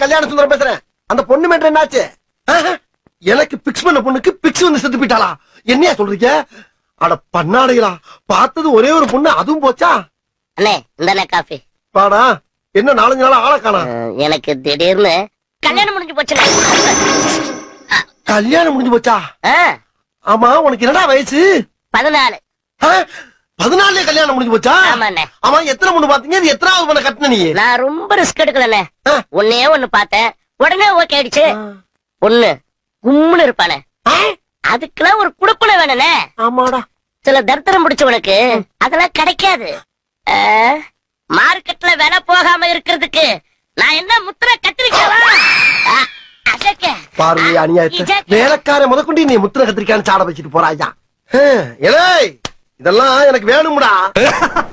கல்யாண சுந்தரம் பேசுறேன் அந்த பொண்ணு மேட்டர் என்னாச்சு ஆஹா, எனக்கு பிக்ஸ் பண்ண பொண்ணுக்கு பிக்ஸ் வந்து செத்து போயிட்டாளா என்னையா சொல்றீங்க அட பண்ணாடைகளா பார்த்தது ஒரே ஒரு பொண்ணு அதுவும் போச்சா அண்ணே இந்தாண்ணே காஃபி பாடா என்ன நாலஞ்சு நாளா ஆளை காணா அஹ், எனக்கு திடீர்னு கல்யாணம் முடிஞ்சு போச்சுண்ணே கல்யாணம் முடிஞ்சு போச்சா ஆ, ஆமா உனக்கு என்னடா வயசு பதினாலு ஆ, பதினாலுலயே கல்யாணம் முடிஞ்சு போச்சா ஆமாண்ணே ஆமா எத்தனை பொண்ணு பாத்தீங்க இது எத்தனாவது பொண்ணை கட்டின நீ நான் ரொம்ப ரிஸ்க் எடுக்கலண்ணே ஆ. ஒன்னே ஒண்ணு பார்த்தேன் உடனே ஓகே ஆயிடுச்சு பொண்ணு கும்முன்னு இருப்பானே ஆ, அதுக்கெல்லாம் ஒரு குடுப்பனை வேணுண்ணே ஆமாடா சில தரித்திரம் பிடிச்சவனுக்கு அதெல்லாம் கிடைக்காது ஆ, மார்க்கெட்ல விலை போகாம இருக்கிறதுக்கு நான் என்ன முத்திர கத்திரிக்காவா ஆ, அதக்க. பார்வை அநியாயத்தை இதக்க. வேலைக்கார முதற்கொண்டு நீ முத்திர கத்திரிக்கான்னு சாட வச்சுட்டு போறாயா ஏலே இதெல்லாம் எனக்கு வேணும்டா